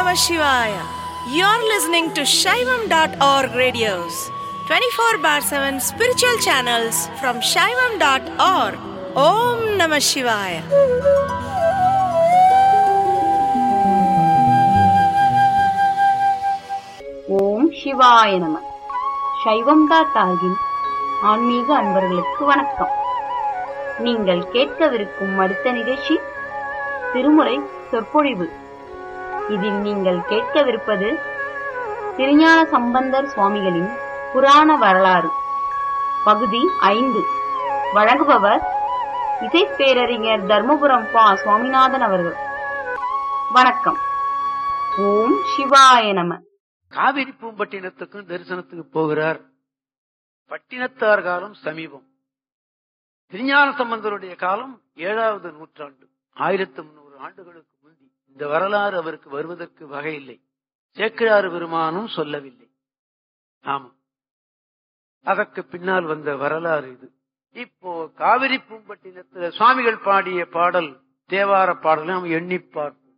Namah Shivaya. You're listening to Shaivam.org radios, 24 bar 7 spiritual channels from Shaivam.org. Om Namah Shivaya. ஓம் சிவாய நம சைவம் dot ஆர்கின் ஆன்மீக அன்பர்களுக்கு வணக்கம் நீங்கள் கேட்கவிருக்கும் அடுத்த நிகழ்ச்சி திருமுறை சொற்பொழிவு இதில் நீங்கள் கேட்கவிருப்பது திருஞான சம்பந்தர் சுவாமிகளின் புராண வரலாறு பகுதி ஐந்து வழங்குபவர் இசைப்பேரறிஞர் தர்மபுரம் பா சுவாமிநாதன் அவர்கள் வணக்கம் ஓம் சிவாய நம காவிரி பூம்பட்டினத்துக்கும் தரிசனத்துக்கு போகிறார் பட்டினத்தார் காலம் சமீபம் திருஞான சம்பந்தருடைய காலம் ஏழாவது நூற்றாண்டு ஆயிரத்தி முன்னூறு ஆண்டுகளுக்கு முந்தி இந்த வரலாறு அவருக்கு வருவதற்கு வகையில்லை சேக்கிழாறு பெருமானும் சொல்லவில்லை ஆமா அதற்கு பின்னால் வந்த வரலாறு இது இப்போ காவிரி பூம்பட்டினத்துல சுவாமிகள் பாடிய பாடல் தேவார பாடலை நாம் எண்ணி பார்ப்போம்